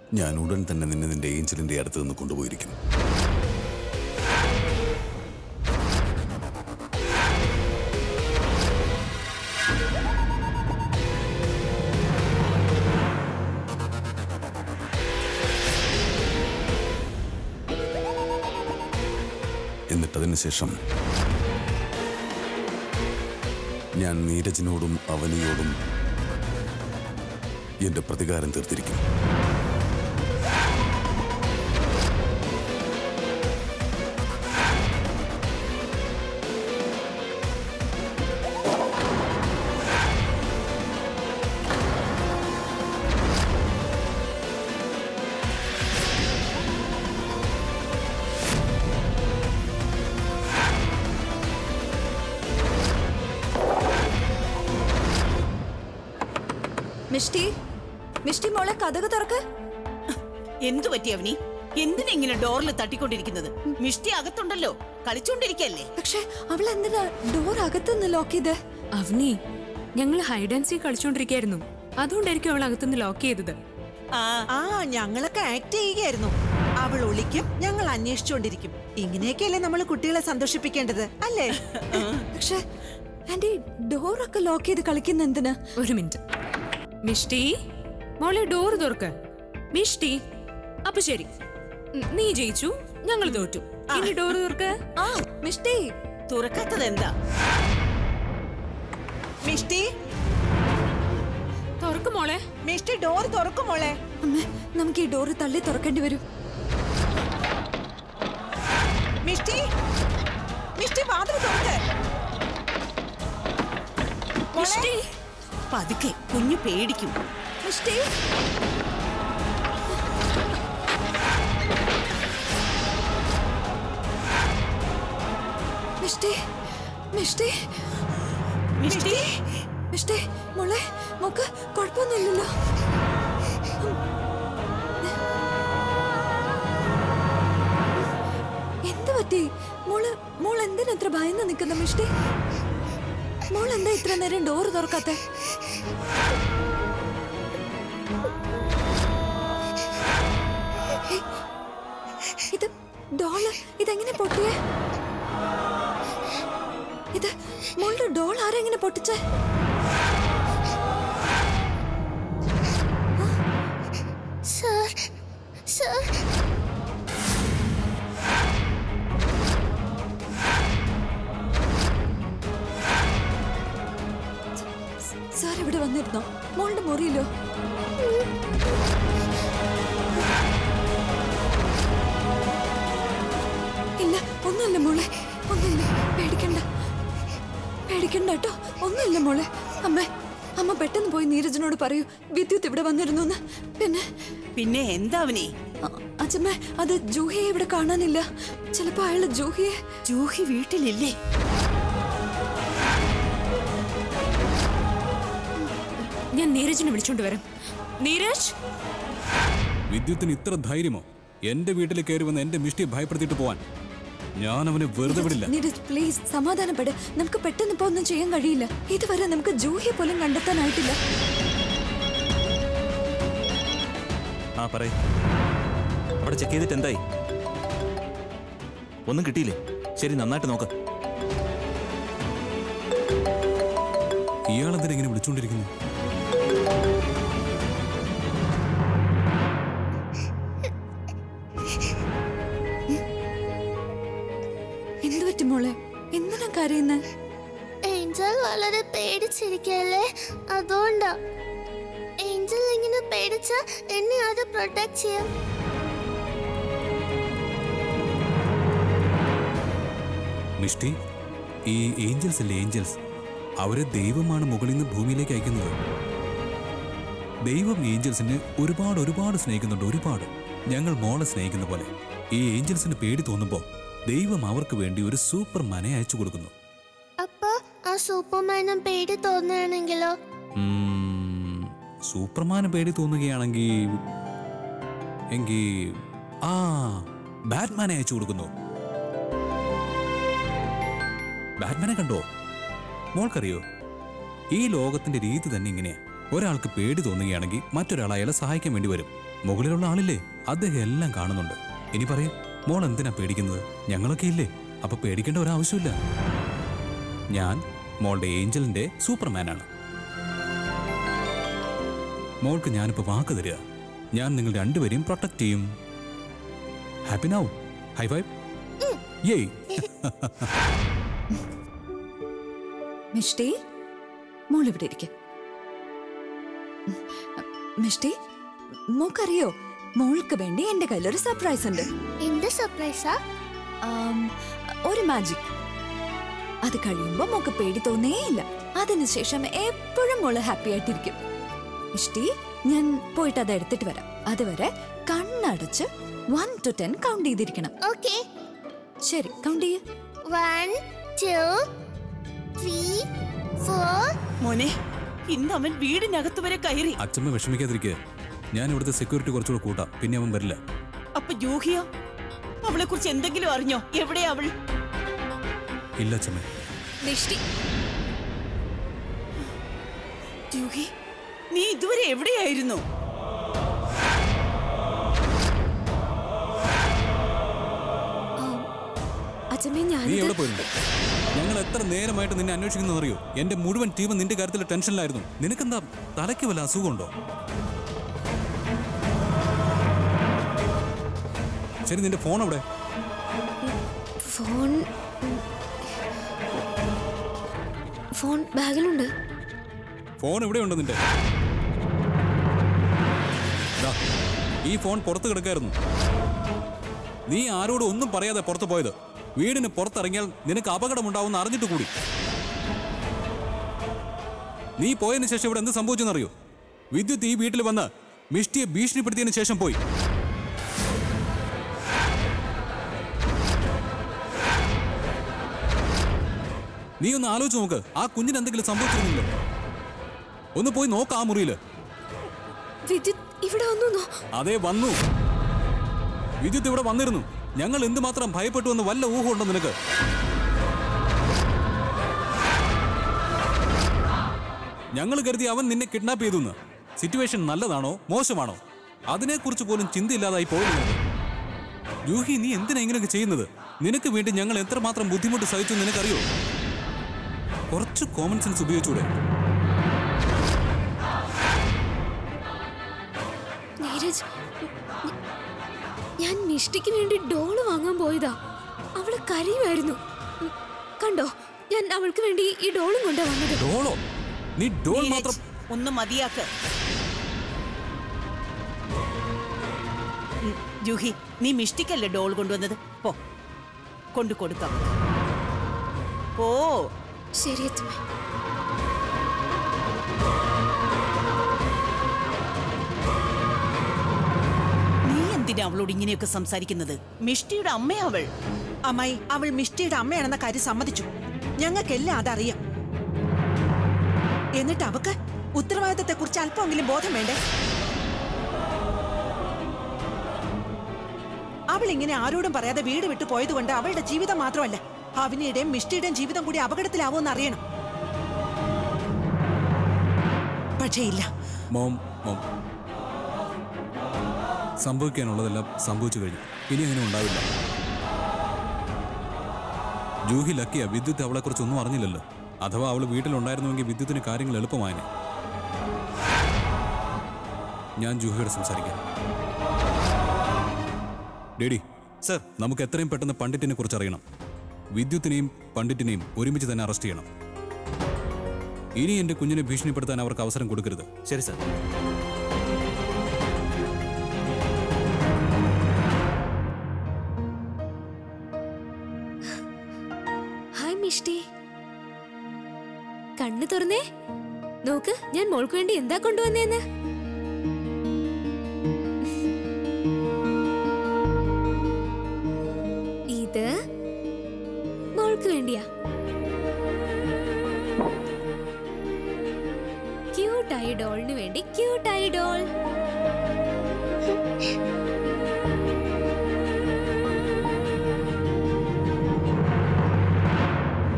ഞാൻ ഉടൻ തന്നെ നിന്നെ നിന്റെ ഏഞ്ചലിന്റെ അടുത്ത് നിന്ന് കൊണ്ടുപോയിരിക്കും എന്നിട്ടതിന് ശേഷം ഞാൻ നീരജിനോടും അവനിയോടും എന്റെ പ്രതികാരം തീർത്തിരിക്കും മിഷ്ടി മിഷ്ടി മോളെ കഥക് തുറക്ക് എന്തു പറ്റി അവനി എന്തിനാ ഇങ്ങനെ ഡോറിൽ തട്ടിക്കൊണ്ടിരിക്കുന്നത് മിഷ്ടി അകത്തുണ്ടല്ലോ കളിച്ചോണ്ടിരിക്കല്ലേ പക്ഷെ അവൾ എന്തിനാ ഡോർ അകത്തുനിന്ന് ലോക്ക് ചെയ്ത് അവനി ഞങ്ങൾ ഹൈഡ് ആൻഡ് സീ കളിച്ചോണ്ടിരിക്കായിരുന്നു അതുകൊണ്ടായിരിക്കും അവൾ അകത്തുനിന്ന് ലോക്ക് ചെയ്തത് ആ ആ ഞങ്ങളൊക്കെ ആക്ട് ചെയ്യുകയായിരുന്നു അവൾ ഒളിക്കും ഞങ്ങൾ അന്വേഷിച്ചുകൊണ്ടിരിക്കും ഇങ്ങനെയൊക്കെയല്ലേ നമ്മൾ കുട്ടികളെ സന്തോഷിപ്പിക്കേണ്ടത് അല്ലേ പക്ഷെ ആന്റി ഡോറൊക്കെ ലോക്ക് ചെയ്ത് കളിക്കുന്ന എന്തിനാ ഒരു മിനിറ്റ് മിഷ്ടി മോളെ ഡോർ തുറക്ക് മിഷ്ടി അപ്പൊ ശരി ഉം, നീ ജയിച്ചു ഞങ്ങൾ തോറ്റു ഇനി ഡോർ തുറക്ക് ആ മിഷ്ടി തുറക്കാത്തത് എന്താ മിഷ്ടി തുറക്ക് മോളെ മിഷ്ടി ഡോർ തുറക്കും മോളെ അമ്മേ നമുക്ക് ഈ ഡോറ് തള്ളി തുറക്കേണ്ടി വരും മിഷ്ടി മിഷ്ടി വാതിൽ തുറക്ക് മിഷ്ടി പതുക്കെ കുഞ്ഞു പേടിക്കും മിഷ്ടി മിഷ്ടി മിഷ്ടി മിഷ്ടി മിഷ്ടി മോളെ മോക്ക് കുഴപ്പമൊന്നുമില്ലല്ലോ എന്ത് പറ്റി മോള് മോൾ എന്തിനാ ഇത്ര ഭയന്ന് നിൽക്കുന്ന മിഷ്ടി മോൾ എന്താ ഇത്ര നേരം ഡോറ് തുറക്കാത്തെ ഏയ്, ഇത് ഡോള് ഇതെങ്ങനെ പൊട്ടിയേ ഇത് മോളുടെ ഡോൾ ആരെങ്ങനെ പൊട്ടിച്ചേ സർ സർ സാർ ഇവിടെ വന്നിരുന്നോ മോളുടെ മുറിയിലോ ഇല്ല ഒന്നുമില്ല മോളെ ഒന്നുമില്ല പേടിക്കണ്ട പേടിക്കണ്ട കേട്ടോ ഒന്നുമില്ല മോളെ അമ്മ അമ്മ പെട്ടെന്ന് പോയി നീരജിനോട് പറയൂ വിദ്യുത്ത് ഇവിടെ വന്നിരുന്നു എന്ന് പിന്നെ പിന്നെ എന്താ അവനി അ- അച്ഛമ്മ അത് ജൂഹിയെ ഇവിടെ കാണാനില്ല ചിലപ്പോ അയാള് ജൂഹിയെ ജൂഹി വീട്ടിലില്ലേ ഞാൻ നീരജിനെ വിളിച്ചോണ്ട് വരാം നീരജ് വിദ്യുത്തിന് ഇത്ര ധൈര്യമോ എന്റെ വീട്ടിൽ കയറി വന്ന് എന്റെ മിഷ്ടിയെ ഭയപ്പെടുത്തിയിട്ട് പോവാൻ ഞാൻ അവനെ വെറുതെ വിടില്ല നീരജ് പ്ലീസ് സമാധാനപ്പെട് നമുക്ക് പെട്ടെന്ന് ഇപ്പൊ ഒന്നും ചെയ്യാൻ കഴിയില്ല ഇതുവരെ നമുക്ക് ജൂഹിയെ പോലും കണ്ടെത്താനായിട്ടില്ല ആ പറയ് അവിടെ ചെക്ക് ചെയ്തിട്ട് എന്തായി ഒന്നും കിട്ടിയില്ലേ ശരി നന്നായിട്ട് നോക്ക് ഇയാളെന്തിനാ ഇങ്ങനെ വിളിച്ചുകൊണ്ടിരിക്കുന്നു എന്തു പറ്റി മോളെ എന്തിനാ കരയുന്നത് ഏഞ്ചൽ വളരെ പേടിച്ചിരിക്കല്ലേ അതുകൊണ്ടാ ഏഞ്ചൽ ഇങ്ങനെ പേടിച്ച എന്നെ അത് പ്രൊട്ടക്ട് ചെയ്യാം മിഷ്ടി ഈ ഏഞ്ചൽസ് അല്ലേ ഏഞ്ചൽസ് അവരെ ദൈവമാണ് മുകളിൽ നിന്ന് ഭൂമിയിലേക്ക് അയക്കുന്നത് ദൈവം ഏഞ്ചൽസിനെ ഒരുപാട് ഒരുപാട് സ്നേഹിക്കുന്നുണ്ട് ഒരുപാട് ഞങ്ങൾ മോളെ സ്നേഹിക്കുന്ന പോലെ ഈ ഏഞ്ചൽസിന് പേടി തോന്നുമ്പോൾ ദൈവം അവർക്ക് വേണ്ടി ഒരു സൂപ്പർ മനെ അയച്ചു കൊടുക്കുന്നു അപ്പൊ ആ സൂപ്പർമാനും പേടി തോന്നുകയാണെങ്കിലോ ഉം, സൂപ്പർമാന് പേടി തോന്നുകയാണെങ്കിൽ എങ്കിൽ ആ ബാറ്റ്മാനെ അയച്ചു കൊടുക്കുന്നു ബാറ്റ്മാനെ കണ്ടോ മോൾക്കറിയോ ഈ ലോകത്തിന്റെ രീതി തന്നെ ഇങ്ങനെയാ ഒരാൾക്ക് പേടി തോന്നുകയാണെങ്കിൽ മറ്റൊരാൾ അയാളെ സഹായിക്കാൻ വേണ്ടി വരും മുകളിലുള്ള ആളില്ലേ അദ്ദേഹം എല്ലാം കാണുന്നുണ്ട് ഇനി പറയും മോൾ എന്തിനാ പേടിക്കുന്നത് ഞങ്ങളൊക്കെ ഇല്ലേ അപ്പൊ പേടിക്കേണ്ട ഒരാവശ്യമില്ല ഞാൻ മോളുടെ ഏഞ്ചലിന്റെ സൂപ്പർമാനാണ് മോൾക്ക് ഞാനിപ്പോ വാക്ക് തരിക ഞാൻ നിങ്ങൾ രണ്ടുപേരെയും പ്രൊട്ടക്ട് ചെയ്യും ഹാപ്പി നൗ ഹൈ ഫൈവ് ഏയ് മിഷ്ടി മോൾ ഇവിടെ ഇരിക്കും മിഷ്ടി മോക്കറിയോ മോൾക്ക് വേണ്ടി എന്റെ കയ്യിലൊരു സർപ്രൈസ് ഉണ്ട് എന്ത് സർപ്രൈസാ ആം, ഒരു മാജിക് അത് കഴിയുമ്പോ മോക്ക് പേടി തോന്നേയില്ല അതിനുശേഷം എപ്പോഴും മോള് ഹാപ്പി ആയിട്ടിരിക്കും ഇഷ്ടി ഞാൻ പോയിട്ട് അത് എടുത്തിട്ട് വരാം അതുവരെ കണ്ണടച്ച് വൺ ടു ടെൻ കൗണ്ട് ചെയ്തിരിക്കണം ഓക്കെ ശരി കൗണ്ട് ചെയ്യ വൺ ടു ത്രീ ഫോർ മോനെ ഇന്ന് അവൻ വീടിനകത്ത് വരെ കയറി അച്ഛമ്മ വിഷമിക്കാതിരിക്കുക ഞാൻ ഇവിടുത്തെ സെക്യൂരിറ്റി കുറച്ചുകൂടെ കൂട്ടാം പിന്നെ അവൻ വരില്ല അപ്പൊ ജൂഹിയോ അവളെ കുറിച്ച് എന്തെങ്കിലും അറിഞ്ഞോ എവിടെയാ അവൾ ഇല്ല അച്ഛമ്മ മിഷ്ടി ജൂഹി നീ ഇതുവരെ എവിടെയായിരുന്നു അച്ഛമ്മേ നീ ഞാനിത് എവിടെ പോയിട്ടുണ്ട് ഞങ്ങൾ എത്ര നേരമായിട്ട് നിന്നെ അന്വേഷിക്കുന്നു അറിയോ എന്റെ മുഴുവൻ ടീം നിന്റെ കാര്യത്തിൽ ടെൻഷനിലായിരുന്നു നിനക്കെന്താ തലയ്ക്ക് വല്ല അസുഖമുണ്ടോ ശരി നിന്റെ ഫോൺ എവിടെ ഫോൺ ഫോൺ ബാഗിലുണ്ട് ഫോൺ എവിടെയുണ്ട് നിന്റെ ദാ, ഈ ഫോൺ പുറത്ത് കിടക്കായിരുന്നു നീ ആരോടും ഒന്നും പറയാതെ പുറത്ത് പോയത് വീടിന് പുറത്തിറങ്ങിയാൽ നിനക്ക് അപകടമുണ്ടാവുമെന്ന് അറിഞ്ഞിട്ട് കൂടി നീ പോയതിനു ശേഷം ഇവിടെ എന്ത് സംഭവിച്ചെന്നറിയോ വിദ്യുത്ത് ഈ വീട്ടിൽ വന്ന് മിഷ്ടിയെ ഭീഷണിപ്പെടുത്തിയതിനു ശേഷം പോയി നീ ഒന്ന് ആലോചിച്ച് നോക്ക് ആ കുഞ്ഞിന് എന്തെങ്കിലും സംഭവിച്ചിരുന്നില്ലോ ഒന്ന് പോയി നോക്ക് ആ മുറിയില് വിദ്യുത് ഇവിടെ വന്നു അതേ വന്നു വിദ്യുത്ത് ഇവിടെ വന്നിരുന്നു ഞങ്ങൾ എന്തുമാത്രം ഭയപ്പെട്ടു എന്ന് വല്ല ഊഹമുണ്ടോ നിനക്ക് ഞങ്ങൾ കരുതി അവൻ നിന്നെ കിഡ്നാപ്പ് ചെയ്തു എന്ന് സിറ്റുവേഷൻ നല്ലതാണോ മോശമാണോ അതിനെക്കുറിച്ച് പോലും ചിന്തയില്ലാതായി പോയത് ജൂഹി നീ എന്തിനാ ഇങ്ങനെയൊക്കെ ചെയ്യുന്നത് നിനക്ക് വേണ്ടി ഞങ്ങൾ എത്രമാത്രം ബുദ്ധിമുട്ട് സഹിച്ചു നിനക്കറിയോ കുറച്ച് കോമൺ സെൻസ് ഉപയോഗിച്ചൂടെ നീരജ് ഞാൻ മിഷ്ടിക്ക് വേണ്ടി ഡോള് വാങ്ങാൻ പോയതാ അവള് കരയുമായിരുന്നു ഉം, കണ്ടോ ഞാൻ അവൾക്ക് വേണ്ടി ഈ ഡോളും കൊണ്ടാ വന്നത് ഡോളോ നീ ഡോൾ നീരജ്, മാത്രം ഒന്ന് മതിയാക്ക് ഉം, ജൂഹി നീ മിഷ്ടിക്കല്ലേ ഡോൾ കൊണ്ടുവന്നത് പോ കൊണ്ടു കൊടുക്കാം പോ ശരി അച്ഛമ്മ നീ എന്തിനാ അവളോട് ഇങ്ങനെയൊക്കെ സംസാരിക്കുന്നത് മിഷ്ടിയുടെ അമ്മയാ അവൾ അമ്മായി അവൾ മിഷ്ടിയുടെ അമ്മയാണെന്ന കാര്യം സമ്മതിച്ചു ഞങ്ങൾക്കെല്ലാം അതറിയാം എന്നിട്ട് അവക്ക് ഉത്തരവാദിത്തത്തെ കുറിച്ച് അല്പമെങ്കിലും ബോധം വേണ്ടേ അവൾ ഇങ്ങനെ ആരോടും പറയാതെ വീട് വിട്ടു പോയതുകൊണ്ട് അവളുടെ ജീവിതം മാത്രമല്ല അവനിയുടെയും മിഷ്ടിയുടെയും ജീവിതം കൂടി അപകടത്തിലാവുമെന്ന് അറിയണം പക്ഷേ ഇല്ല മോം മോം സംഭവിക്കാനുള്ളതെല്ലാം സംഭവിച്ചു കഴിഞ്ഞു ഇനി അങ്ങനെ ഉണ്ടാവില്ല ജൂഹി ലക്കിയ വിദ്യുത്ത് അവളെക്കുറിച്ച് ഒന്നും അറിഞ്ഞില്ലല്ലോ അഥവാ അവൾ വീട്ടിലുണ്ടായിരുന്നുവെങ്കിൽ വിദ്യുത്തിന് കാര്യങ്ങൾ എളുപ്പമായനെ ഞാൻ ജൂഹിയോട് സംസാരിക്കാം ഡേഡി സർ നമുക്ക് എത്രയും പെട്ടെന്ന് പണ്ഡിറ്റിനെ കുറിച്ച് അറിയണം വിദ്യുത്തിനെയും പണ്ഡിറ്റിനെയും ഒരുമിച്ച് തന്നെ അറസ്റ്റ് ചെയ്യണം ഇനി എന്റെ കുഞ്ഞിനെ ഭീഷണിപ്പെടുത്താൻ അവർക്ക് അവസരം കൊടുക്കരുത് ശരി സർ ഹായ് മിഷ്ടി കണ്ണു തുറന്നേ നോക്ക് ഞാൻ മോൾക്ക് വേണ്ടി എന്താ കൊണ്ടുവന്നേന്ന് ഇത് മോൾക്ക് വേണ്ടിയാ ക്യൂട്ടായി ഡോളിന് വേണ്ടി ക്യൂട്ടായി ഡോൾ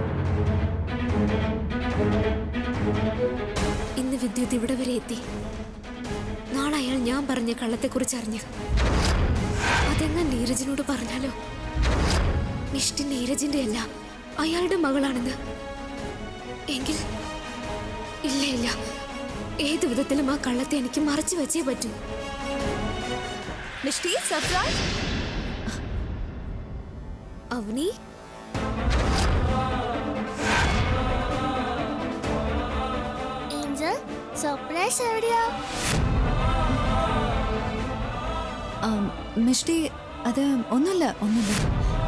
ഇന്ന് വിദ്യുത് ഇവിടെ വരെ എത്തി ഞാൻ കള്ളത്തെക്കുറിച്ച് അറിഞ്ഞത് അതെങ്ങാൻ നീരജിനോട് പറഞ്ഞാലോ മിഷ്ടി നീരജിന്റെ അല്ല അയാളുടെ മകളാണെന്ന് എങ്കിൽ ഇല്ല ഇല്ല ഏത് വിധത്തിലും ആ കള്ളത്തെ എനിക്ക് മറച്ചു വെച്ചേ പറ്റൂ Mishti surprise Avani angel surprise എവിടെയാ ആം, മിഷ്ടി അത് ഒന്നുമില്ല ഒന്നുമില്ല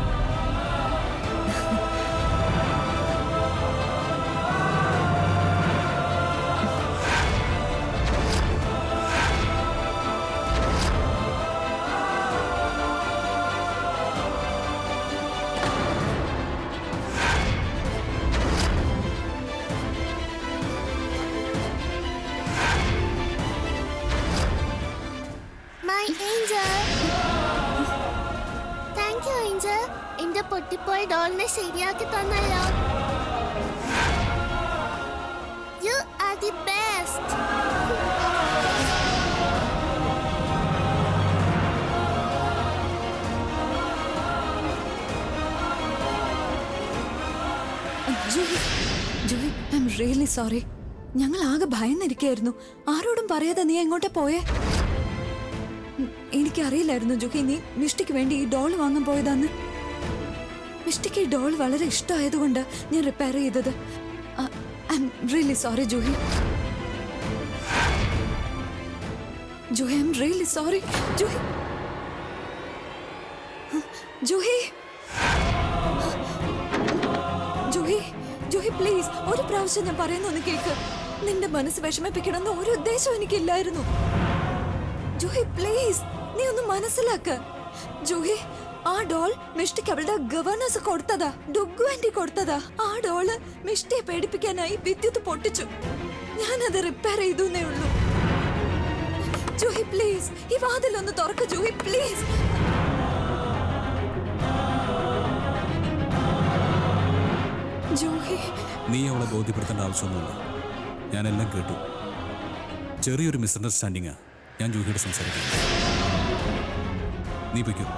my angel thank you angel എന്റെ പൊട്ടിപ്പോയ ഡോളിനെ ശരിയാക്കി തന്നല്ലോ you are the best Juhi Juhi I'm really sorry ഞങ്ങൾ ആകെ ഭയന്നിരിക്കായിരുന്നു ആരോടും പറയാതെ നീ എങ്ങോട്ടാ പോയേ ഉം, എനിക്കറിയില്ലായിരുന്നു ജൂഹി നീ മിഷ്ടിക്ക് വേണ്ടി ഈ ഡോൾ വാങ്ങാൻ പോയതാന്ന് മിഷ്ടിക്ക് ഈ ഡോൾ വളരെ ഇഷ്ടമായതുകൊണ്ട് ഞാൻ റിപ്പയർ ചെയ്തത് I'm really sorry Juhi Juhi I'm really sorry Juhi Juhi Juhi Juhi please ഒരു പ്രാവശ്യം ഞാൻ പറയുന്നൊന്ന് കേക്ക് നിന്റെ മനസ്സ് വിഷമിപ്പിക്കണമെന്ന് ഒരു ഉദ്ദേശം എനിക്കില്ലായിരുന്നു ജൂഹി പ്ലീസ് നീ ഒന്ന് മനസ്സിലാക്ക് ജൂഹി ആ ഡോൾ മിഷ്ടിക്ക് അവളുടെ ഗവർണേഴ്സ് കൊടുത്തതാ ഡുഗു ആന്റി കൊടുത്തതാ ആ ഡോള് മിഷ്ടിയെ പേടിപ്പിക്കാനായി വിദ്യുത്ത് പൊട്ടിച്ചു ഞാനത് റിപ്പയർ ചെയ്തു എന്നേ ഉള്ളൂ ജൂഹി പ്ലീസ് ഈ വാതിലൊന്ന് തുറക്ക് ജൂഹി പ്ലീസ് ജൂഹി നീ അവളെ ബോധ്യപ്പെടുത്തേണ്ട ആവശ്യമൊന്നുമില്ല ഞാനെല്ലാം കേട്ടു ചെറിയൊരു മിസ്അണ്ടർസ്റ്റാൻഡിങ്ങാ ഞാൻ ജൂഹിയോട് സംസാരിക്കുന്നത് നീ പൊയ്ക്കോ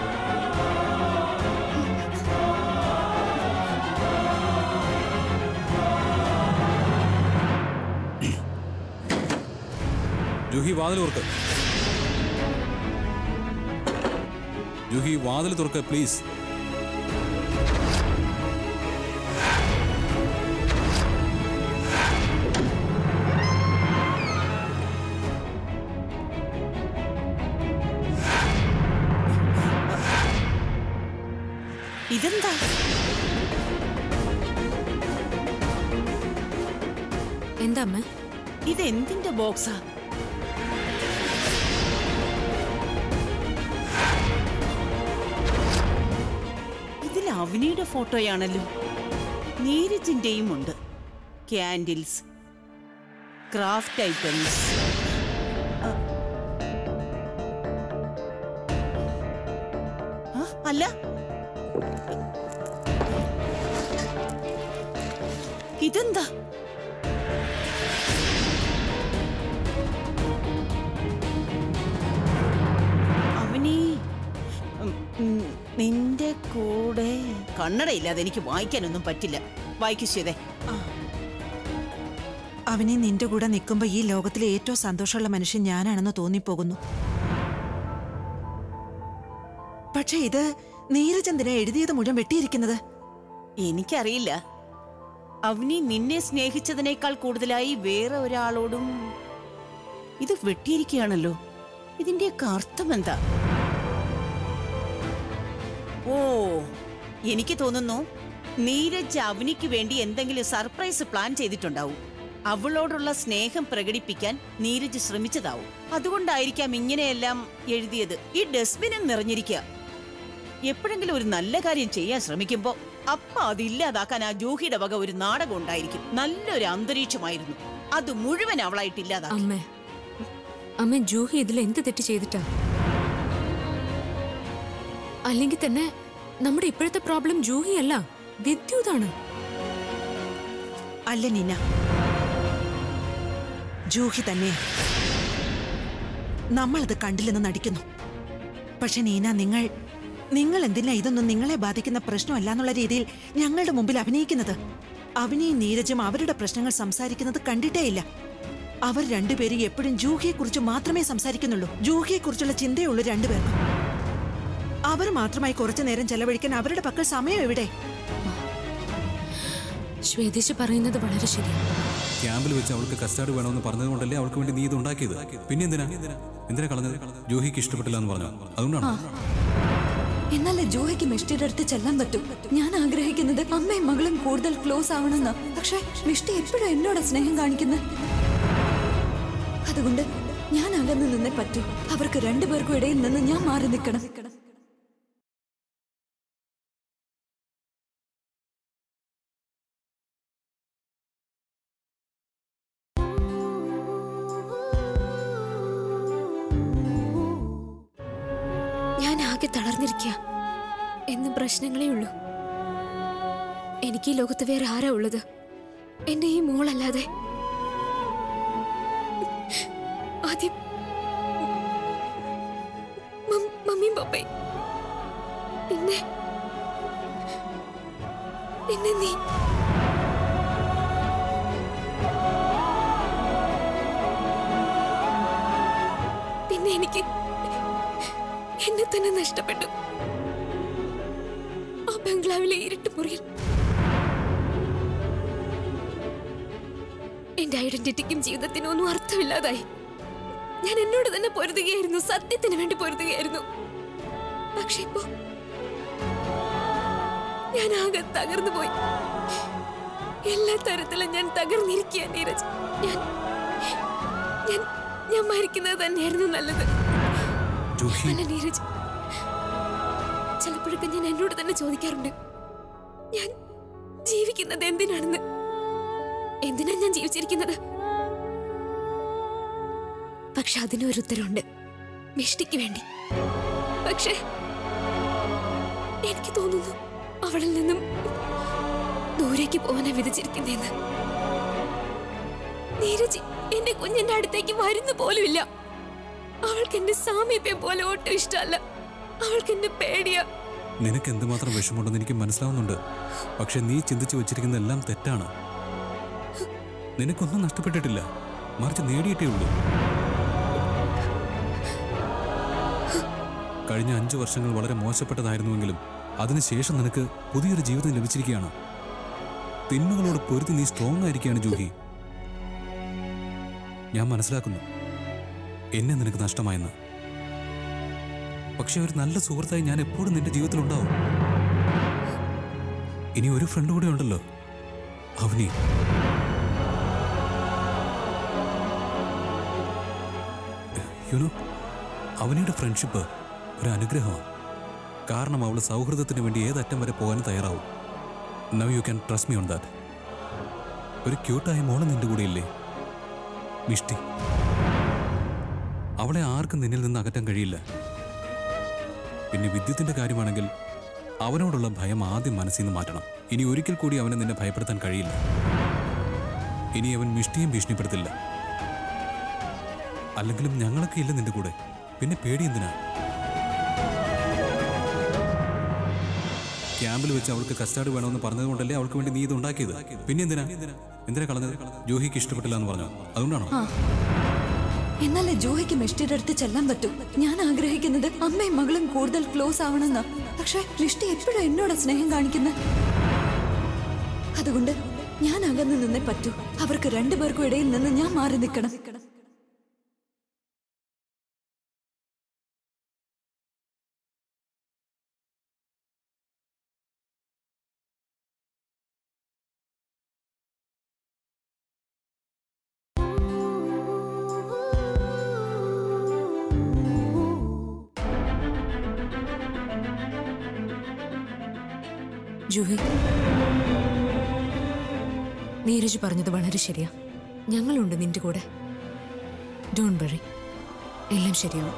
ജൂഹി വാതിൽ തുറക്ക് ജൂഹി വാതിൽ തുറക്ക് പ്ലീസ് ഇതെന്താ എന്താ അമ്മ ഇതെന്തിന്റെ ബോക്സാ ഇതിൽ അവനിയുടെ ഫോട്ടോയാണല്ലോ നീരജിന്റെയും ഉണ്ട് ക്യാൻഡിൽസ് ക്രാഫ്റ്റ് ഐറ്റംസ് അല്ല ഇതെന്താ അവനീ ഉം, ഉം, നിന്റെ കൂടെ കണ്ണടയില്ലാതെ എനിക്ക് വായിക്കാനൊന്നും പറ്റില്ല വായിക്കു ചെയ്തേ അവനെ നിന്റെ കൂടെ നിൽക്കുമ്പോ ഈ ലോകത്തിലെ ഏറ്റവും സന്തോഷമുള്ള മനുഷ്യൻ ഞാനാണെന്ന് തോന്നിപ്പോകുന്നു പക്ഷെ ഇത് നീരജന്തിനെ എഴുതിയത് മുഴുവൻ വെട്ടിയിരിക്കുന്നത് എനിക്കറിയില്ല അവനി നിന്നെ സ്നേഹിച്ചതിനേക്കാൾ കൂടുതലായി വേറെ ഒരാളോടും ഇത് വെട്ടിയിരിക്കുകയാണല്ലോ ഇതിന്റെയൊക്കെ അർത്ഥം എന്താ ഓ എനിക്ക് തോന്നുന്നു നീരജ് അവനിക്ക് വേണ്ടി എന്തെങ്കിലും സർപ്രൈസ് പ്ലാൻ ചെയ്തിട്ടുണ്ടാവും അവളോടുള്ള സ്നേഹം പ്രകടിപ്പിക്കാൻ നീരജ് ശ്രമിച്ചതാവും അതുകൊണ്ടായിരിക്കാം ഇങ്ങനെയെല്ലാം എഴുതിയത് ഈ ഡസ്റ്റ്ബിനും നിറഞ്ഞിരിക്കുക എപ്പോഴെങ്കിലും ഒരു നല്ല കാര്യം ചെയ്യാൻ ശ്രമിക്കുമ്പോ അപ്പ അത് ഇല്ലാതാക്കാൻ ആ ജൂഹിയുടെ വക ഒരു നാടകം ഉണ്ടായിരിക്കും നല്ലൊരു അന്തരീക്ഷമായിരുന്നു അത് മുഴുവൻ അവളായിട്ട് ഇല്ലാതാക്കി അമ്മ അമ്മ ജൂഹി ഇതിൽ എന്ത് തെറ്റ് ചെയ്തിട്ടാ അല്ലെങ്കിൽ തന്നെ നമ്മുടെ ഇപ്പോഴത്തെ പ്രോബ്ലം ജൂഹി അല്ല വിദ്യുതാണ് അല്ല നീന ജൂഹി തന്നെ നമ്മളത് കണ്ടില്ലെന്ന് നടിക്കുന്നു പക്ഷെ നീന നിങ്ങൾ നിങ്ങൾ എന്തിനാ ഇതൊന്നും നിങ്ങളെ ബാധിക്കുന്ന പ്രശ്നമല്ല എന്നുള്ള രീതിയിൽ ഞങ്ങളുടെ മുമ്പിൽ അഭിനയിക്കുന്നത് അവനെയും നീരജും അവരുടെ പ്രശ്നങ്ങൾ സംസാരിക്കുന്നത് കണ്ടിട്ടേ ഇല്ല അവർ രണ്ടുപേരും എപ്പോഴും ജൂഹിയെ കുറിച്ച് മാത്രമേ സംസാരിക്കുന്നുള്ളൂ ജൂഹിയെ കുറിച്ചുള്ള ചിന്തയുള്ളൂ രണ്ടുപേർക്കും അവർ മാത്രമായി കുറച്ചു നേരം ചെലവഴിക്കാൻ അവരുടെ പക്കൽ സമയം എവിടെ ശ്വേതേശ് പറയുന്നത് വളരെ ശരിയാണ് ക്യാമ്പിൽ വെച്ച് അവൾക്ക് കസ്റ്റാർഡ് വേണമെന്ന് പറഞ്ഞത് കൊണ്ടല്ലേ അവൾക്ക് വേണ്ടി നീ ഇത് ഉണ്ടാക്കിയത് പിന്നെ എന്തിനാ എന്തിനാ കളഞ്ഞത് ജൂഹിക്ക് ഇഷ്ടപ്പെട്ടില്ല എന്ന് പറഞ്ഞു അതുകൊണ്ടാണോ എന്നാലേ ജോഹിക്ക് മിഷ്ടിയുടെ അടുത്ത് ചെല്ലാൻ പറ്റൂ ഞാൻ ആഗ്രഹിക്കുന്നത് അമ്മയും മകളും കൂടുതൽ ക്ലോസ് ആവണമെന്ന് പക്ഷെ മിഷ്ടി എപ്പോഴും എന്നോട് സ്നേഹം കാണിക്കുന്നത് അതുകൊണ്ട് ഞാൻ അകന്ന് നിന്നേ പറ്റൂ അവർക്ക് രണ്ടുപേർക്കും ഇടയിൽ നിന്ന് ഞാൻ മാറി നിൽക്കണം ഞാൻ ആകെ തളർന്നിരിക്കുക എന്നും പ്രശ്നങ്ങളേ ഉള്ളൂ എനിക്ക് ഈ ലോകത്ത് വേറെ ആരാ ഉള്ളത് എന്റെ ഈ മോളല്ലാതെ ആദ്യം മം- മമ്മിയും പപ്പയും പിന്നെ പിന്നെ നീ പിന്നെ എനിക്ക് എന്നെ തന്നെ നഷ്ടപ്പെട്ടു ആ ബംഗ്ലാവിലെ ഇരുട്ട് മുറിയിൽ എന്റെ ഐഡന്റിറ്റിക്കും ജീവിതത്തിനും ഒന്നും അർത്ഥമില്ലാതായി ഞാൻ എന്നോട് തന്നെ പൊരുതുകയായിരുന്നു സത്യത്തിന് വേണ്ടി പൊരുതുകയായിരുന്നു പക്ഷെ ഇപ്പോ ഞാൻ ആകെ തകർന്നു പോയി എല്ലാ തരത്തിലും ഞാൻ തകർന്നിരിക്കുക നീരജ് ഞാൻ ഞാൻ ഞാൻ മരിക്കുന്നത് തന്നെയായിരുന്നു നല്ലത് ജൂഹി അല്ല നീരജ് ചിലപ്പോഴൊക്കെ ഞാൻ എന്നോട് തന്നെ ചോദിക്കാറുണ്ട് ഞാൻ ജീവിക്കുന്നത് എന്തിനാണെന്ന് എന്തിനാ ഞാൻ ജീവിച്ചിരിക്കുന്നത് പക്ഷെ അതിനൊരു ഉത്തരവുണ്ട് മിഷ്ടിക്ക് വേണ്ടി പക്ഷേ എനിക്ക് തോന്നുന്നു അവളിൽ നിന്നും ദൂരേക്ക് പോകാനാ വിധിച്ചിരിക്കുന്നതെന്ന് നീരജ് എന്റെ കുഞ്ഞിന്റെ അടുത്തേക്ക് വരുന്ന പോലുമില്ല അവൾക്ക് എന്റെ സാമീപ്യം പോലെ ഒട്ടും ഇഷ്ടമല്ല അവൾക്ക് എന്നെ പേടിയാ നിനക്ക് എന്തുമാത്രം വിഷമമുണ്ടെന്ന് എനിക്ക് മനസ്സിലാവുന്നുണ്ട് പക്ഷെ നീ ചിന്തിച്ചു വെച്ചിരിക്കുന്ന എല്ലാം തെറ്റാണ് നിനക്കൊന്നും നഷ്ടപ്പെട്ടിട്ടില്ല മറിച്ച് നേടിയിട്ടേ ഉള്ളൂ കഴിഞ്ഞ അഞ്ചു വർഷങ്ങൾ വളരെ മോശപ്പെട്ടതായിരുന്നുവെങ്കിലും അതിനുശേഷം നിനക്ക് പുതിയൊരു ജീവിതം ലഭിച്ചിരിക്കുകയാണ് തിന്മകളോട് പൊരുത്തി നീ സ്ട്രോങ് ആയിരിക്കുകയാണ് ജൂഹി ഞാൻ മനസ്സിലാക്കുന്നു എന്നെ നിനക്ക് നഷ്ടമായെന്ന് പക്ഷെ ഒരു നല്ല സുഹൃത്തായി ഞാൻ എപ്പോഴും നിന്റെ ജീവിതത്തിലുണ്ടാവും ഇനി ഒരു ഫ്രണ്ട് കൂടെ ഉണ്ടല്ലോ അവനി യുനോ അവനിയുടെ ഫ്രണ്ട്ഷിപ്പ് ഒരു അനുഗ്രഹമാണ് കാരണം അവൾ സൗഹൃദത്തിന് വേണ്ടി ഏതറ്റം വരെ പോകാൻ തയ്യാറാവും now you can trust me on that ഒരു ക്യൂട്ടായ മോള് നിന്റെ കൂടെ ഇല്ലേ മിഷ്ടി അവളെ ആർക്കും നിന്നിൽ നിന്ന് അകറ്റാൻ കഴിയില്ല പിന്നെ വിദ്യുത്തിന്റെ കാര്യമാണെങ്കിൽ അവനോടുള്ള ഭയം ആദ്യം മനസ്സിൽ നിന്ന് മാറ്റണം ഇനി ഒരിക്കൽ കൂടി അവനെ നിന്നെ ഭയപ്പെടുത്താൻ കഴിയില്ല ഇനി അവൻ മിഷ്ടിയും ഭീഷണിപ്പെടുത്തില്ല അല്ലെങ്കിലും ഞങ്ങളൊക്കെ ഇല്ല നിന്റെ കൂടെ പിന്നെ പേടി എന്തിനാ ക്യാമ്പിൽ വെച്ച് അവൾക്ക് കസ്റ്റാർഡ് വേണമെന്ന് പറഞ്ഞത് കൊണ്ടല്ലേ അവൾക്ക് വേണ്ടി നീ ഇത് ഉണ്ടാക്കിയത് പിന്നെ എന്തിനാ എന്തിനാ കളഞ്ഞത് ജോഹിക്ക് ഇഷ്ടപ്പെട്ടില്ല എന്ന് പറഞ്ഞു അതുകൊണ്ടാണോ എന്നാലേ ജോഹിക്ക് മിഷ്ടിയുടെ അടുത്ത് ചെല്ലാൻ പറ്റൂ ഞാൻ ആഗ്രഹിക്കുന്നത് അമ്മയും മകളും കൂടുതൽ ക്ലോസ് ആവണമെന്ന് പക്ഷെ മിഷ്ടി എപ്പോഴും എന്നോട് സ്നേഹം കാണിക്കുന്നത് അതുകൊണ്ട് ഞാൻ അകന്ന് നിന്നേ പറ്റൂ അവർക്ക് രണ്ടുപേർക്കും ഇടയിൽ നിന്ന് ഞാൻ മാറി നിൽക്കണം ജൂഹി നീരജ് പറഞ്ഞത് വളരെ ശരിയാ ഞങ്ങളുണ്ട് നിന്റെ കൂടെ ഡോൺ വറി എല്ലാം ശരിയാവും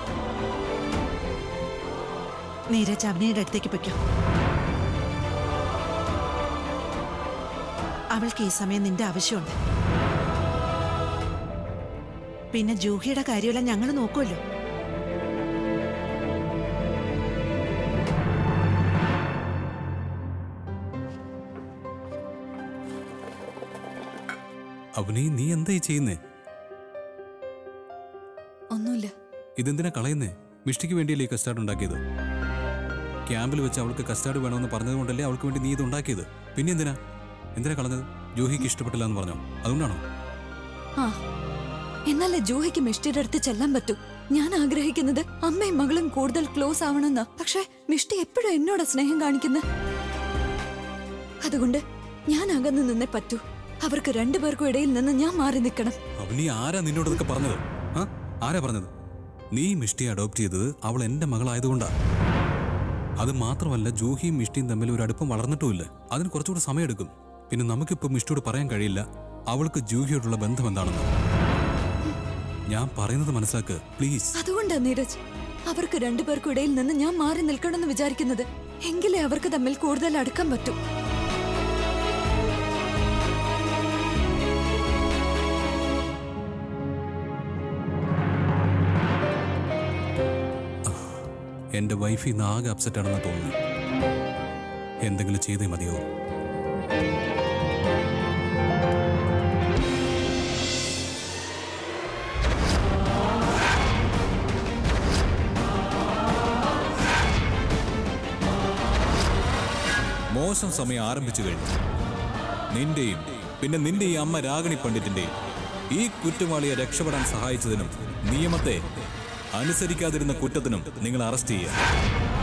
നീരജ് അവനിയുടെ അടുത്തേക്ക് പൊയ്ക്കോ അവൾക്ക് ഈ സമയം നിന്റെ ആവശ്യമുണ്ട് പിന്നെ ജൂഹിയുടെ കാര്യമെല്ലാം ഞങ്ങൾ നോക്കുമല്ലോ അവനി നീ എന്തായി ചെയ്യുന്നേ ഒന്നുമില്ല ഇതെന്തിനാ കളയുന്നേ മിഷ്ടിക്ക് വേണ്ടിയല്ലേ ഈ കസ്റ്റാർഡ് ഉണ്ടാക്കിയത് ക്യാമ്പിൽ വെച്ച് അവൾക്ക് കസ്റ്റാർഡ് വേണമെന്ന് പറഞ്ഞത് കൊണ്ടല്ലേ അവൾക്ക് വേണ്ടി നീ ഇത് ഉണ്ടാക്കിയത് പിന്നെ എന്തിനാ എന്തിനാ കളഞ്ഞത് ജൂഹിക്ക് ഇഷ്ടപ്പെട്ടില്ല എന്ന് പറഞ്ഞോ അതുകൊണ്ടാണോ ആ എന്നാലേ ജൂഹിക്ക് മിഷ്ടിയുടെ അടുത്ത് ചെല്ലാൻ പറ്റൂ ഞാൻ ആഗ്രഹിക്കുന്നത് അമ്മയും മകളും കൂടുതൽ ക്ലോസ് ആവണമെന്ന പക്ഷെ മിഷ്ടി എപ്പോഴും എന്നോട് സ്നേഹം കാണിക്കുന്ന അതുകൊണ്ട് ഞാൻ അകന്നു നിന്നേ പറ്റൂ അവർക്ക് രണ്ടുപേർക്കും ഇടയിൽ നിന്ന് ഞാൻ മാറി നിൽക്കണം അവനീ ആരാ നിന്നോട് ഇതൊക്കെ പറഞ്ഞത് ആ ആരാ പറഞ്ഞത് നീ മിഷ്ടിയെ അഡോപ്റ്റ് ചെയ്തത് അവൾ എന്റെ മകളായതുകൊണ്ടാ അത് മാത്രമല്ല ജൂഹിയും മിഷ്ടിയും തമ്മിൽ ഒരു അടുപ്പം വളർന്നിട്ടുമില്ല അതിന് കുറച്ചുകൂടി സമയമെടുക്കും പിന്നെ നമുക്കിപ്പോൾ മിഷ്ടിയോട് പറയാൻ കഴിയില്ല അവൾക്ക് ജൂഹിയോടുള്ള ബന്ധം എന്താണെന്ന് ഞാൻ പറയുന്നത് മനസ്സിലാക്ക് പ്ലീസ് അതുകൊണ്ടാ നീരജ് അവർക്ക് രണ്ടുപേർക്കും ഇടയിൽ നിന്ന് ഞാൻ മാറി നിൽക്കണമെന്ന് വിചാരിക്കുന്നത് എങ്കിലേ അവർക്ക് തമ്മിൽ കൂടുതൽ അടുക്കാൻ പറ്റൂ എന്റെ വൈഫ് ഇന്ന് ആകെ അപ്സെറ്റ് ആണെന്ന് തോന്നുന്നു എന്തെങ്കിലും ചെയ്തേ മതിയോ മോശം സമയം ആരംഭിച്ചു കഴിഞ്ഞു നിന്റെയും പിന്നെ നിന്റെ ഈ അമ്മ രാഗിണി പണ്ഡിറ്റിന്റെയും ഈ കുറ്റവാളിയെ രക്ഷപ്പെടാൻ സഹായിച്ചതിനും നിയമത്തെ അനുസരിക്കാതിരുന്ന കുറ്റത്തിനും നിങ്ങൾ അറസ്റ്റ് ചെയ്യുക